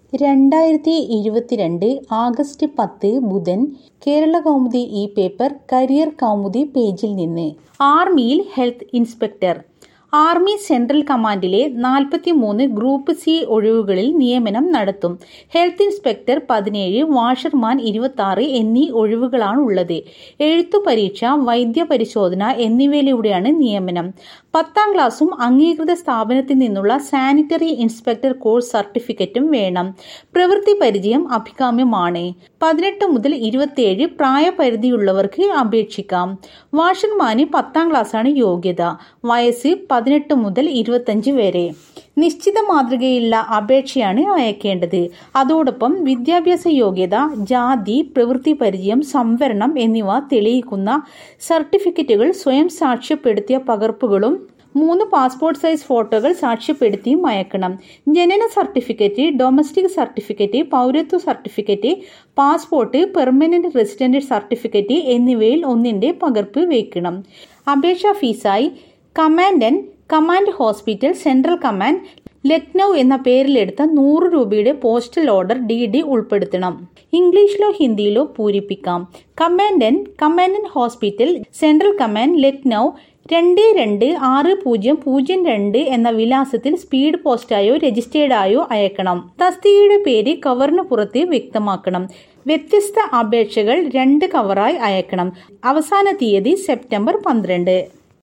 രണ്ടായിരത്തി ഇരുപത്തിരണ്ട് ആഗസ്റ്റ് പത്ത് ബുധൻ കേരള കൗമുദി ഈ പേപ്പർ കരിയർ കൗമുദി പേജിൽ നിന്ന് ആർമിയിൽ ഹെൽത്ത് ഇൻസ്പെക്ടർ ആർമി സെൻട്രൽ കമാൻഡിലെ നാൽപ്പത്തിമൂന്ന് ഗ്രൂപ്പ് സി ഒഴിവുകളിൽ നിയമനം നടത്തും ഹെൽത്ത് ഇൻസ്പെക്ടർ പതിനേഴ് വാഷർമാൻ ഇരുപത്തി ആറ് എന്നീ ഒഴിവുകളാണുള്ളത് എഴുത്തു പരീക്ഷ വൈദ്യ പരിശോധന എന്നിവയിലൂടെയാണ് നിയമനം പത്താം ക്ലാസ്സും അംഗീകൃത സ്ഥാപനത്തിൽ നിന്നുള്ള സാനിറ്ററി ഇൻസ്പെക്ടർ കോഴ്സ് സർട്ടിഫിക്കറ്റും വേണം പ്രവൃത്തി പരിചയം അഭികാമ്യമാണ് പതിനെട്ട് മുതൽ ഇരുപത്തിയേഴ് പ്രായപരിധിയുള്ളവർക്ക് അപേക്ഷിക്കാം വാഷർമാന് പത്താം ക്ലാസ്സാണ് യോഗ്യത വയസ്സ് പതിനെട്ട് മുതൽ ഇരുപത്തഞ്ച് വരെ നിശ്ചിത മാതൃകയിലുള്ള അപേക്ഷയാണ് അയക്കേണ്ടത് അതോടൊപ്പം വിദ്യാഭ്യാസ യോഗ്യത ജാതി പ്രവൃത്തി പരിചയം സംവരണം എന്നിവ തെളിയിക്കുന്ന സർട്ടിഫിക്കറ്റുകൾ സ്വയം സാക്ഷ്യപ്പെടുത്തിയ പകർപ്പുകളും മൂന്ന് പാസ്പോർട്ട് സൈസ് ഫോട്ടോകൾ സാക്ഷ്യപ്പെടുത്തിയും അയക്കണം ജനന സർട്ടിഫിക്കറ്റ് ഡൊമസ്റ്റിക് സർട്ടിഫിക്കറ്റ് പൗരത്വ certificate passport permanent resident certificate എന്നിവയിൽ ഒന്നിന്റെ പകർപ്പ് വയ്ക്കണം അപേക്ഷാ ഫീസായി commandant command hospital central command Lucknow എന്ന പേരിലെടുത്ത നൂറ് രൂപയുടെ പോസ്റ്റൽ ഓർഡർ ഡി ഡി ഉൾപ്പെടുത്തണം ഇംഗ്ലീഷിലോ ഹിന്ദിയിലോ പൂരിപ്പിക്കാം commandant commandant hospital central command Lucknow രണ്ട് രണ്ട് ആറ് പൂജ്യം പൂജ്യം രണ്ട് എന്ന വിലാസത്തിൽ സ്പീഡ് പോസ്റ്റായോ രജിസ്റ്റേർഡായോ അയക്കണം തസ്തികയുടെ പേര് കവറിന് പുറത്ത് വ്യക്തമാക്കണം വ്യത്യസ്ത അപേക്ഷകൾ രണ്ട് കവറായി അയക്കണം അവസാന തീയതി സെപ്റ്റംബർ പന്ത്രണ്ട്